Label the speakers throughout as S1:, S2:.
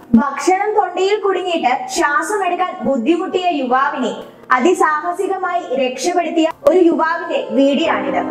S1: ഭക്ഷണം തൊണ്ടയിൽ കുടുങ്ങിയിട്ട് ശ്വാസമെടുക്കാൻ ബുദ്ധിമുട്ടിയ യുവാവിനെ അതിസാഹസികമായി രക്ഷപ്പെടുത്തിയ ഒരു യുവാവിന്റെ വീഡിയോ ആണിത്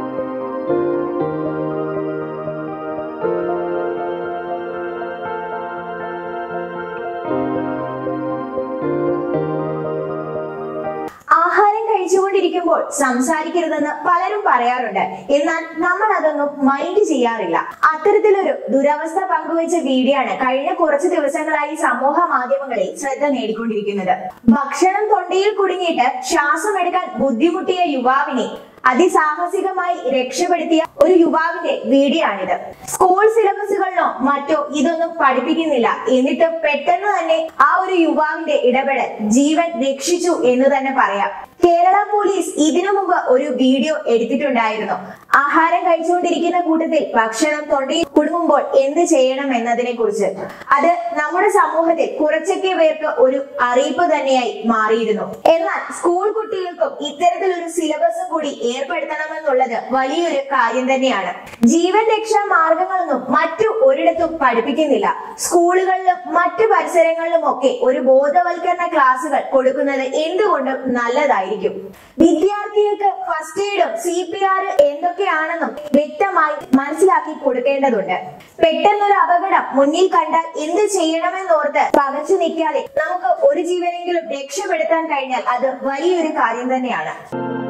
S1: ആഹാരം കഴിച്ചുകൊണ്ടിരിക്കുമ്പോൾ സംസാരിക്കരുതെന്ന് പലരും പറയാറുണ്ട് എന്നാൽ നമ്മൾ അതൊന്നും മൈൻഡ് ചെയ്യാറില്ല അത്തരത്തിലൊരു ദുരവസ്ഥ പങ്കുവച്ച വീഡിയോ ആണ് കഴിഞ്ഞ കുറച്ച് ദിവസങ്ങളായി സമൂഹ മാധ്യമങ്ങളിൽ ശ്രദ്ധ നേടിക്കൊണ്ടിരിക്കുന്നത് ഭക്ഷണം തൊണ്ടയിൽ കുടുങ്ങിയിട്ട് ശ്വാസം എടുക്കാൻ ബുദ്ധിമുട്ടിയ യുവാവിനെ അതിസാഹസികമായി രക്ഷപ്പെടുത്തിയ ഒരു യുവാവിന്റെ വീഡിയോ ആണിത് സ്കൂൾ സിലബസുകളിലോ മറ്റോ ഇതൊന്നും പഠിപ്പിക്കുന്നില്ല എന്നിട്ട് പെട്ടെന്ന് തന്നെ ആ ഒരു യുവാവിന്റെ ഇടപെടൽ ജീവൻ രക്ഷിച്ചു എന്ന് തന്നെ പറയാം കേരള പോലീസ് ഇതിനു മുമ്പ് ഒരു വീഡിയോ എടുത്തിട്ടുണ്ടായിരുന്നു ആഹാരം കഴിച്ചുകൊണ്ടിരിക്കുന്ന കൂട്ടത്തിൽ ഭക്ഷണം തൊണ്ടയിൽ കുടുങ്ങുമ്പോൾ എന്ത് ചെയ്യണം എന്നതിനെ കുറിച്ച് അത് നമ്മുടെ സമൂഹത്തിൽ കുറച്ചൊക്കെ പേർക്ക് ഒരു അറിയിപ്പ് തന്നെയായി മാറിയിരുന്നു എന്നാൽ സ്കൂൾ കുട്ടികൾക്കും ഇത്തരത്തിലൊരു സിലബസും കൂടി ഏർപ്പെടുത്തണമെന്നുള്ളത് വലിയൊരു കാര്യം തന്നെയാണ് ജീവൻ രക്ഷാ മാർഗങ്ങളൊന്നും മറ്റു ഒരിടത്തും പഠിപ്പിക്കുന്നില്ല സ്കൂളുകളിലും മറ്റു പരിസരങ്ങളിലും ഒക്കെ ഒരു ബോധവൽക്കരണ ക്ലാസുകൾ കൊടുക്കുന്നത് എന്തുകൊണ്ടും നല്ലതായിരിക്കും വിദ്യാർത്ഥികൾക്ക് ഫസ്റ്റ് എയ്ഡും സി പി ആർ എന്തൊക്കെയാണെന്നും വ്യക്തമായി മനസ്സിലാക്കി കൊടുക്കേണ്ടതുണ്ട് പെട്ടെന്നൊരു അപകടം മുന്നിൽ കണ്ടാൽ എന്ത് ചെയ്യണമെന്നോർത്ത് പകച്ചു നിൽക്കാതെ നമുക്ക് ഒരു ജീവനെങ്കിലും രക്ഷപ്പെടുത്താൻ കഴിഞ്ഞാൽ അത് വലിയൊരു കാര്യം തന്നെയാണ്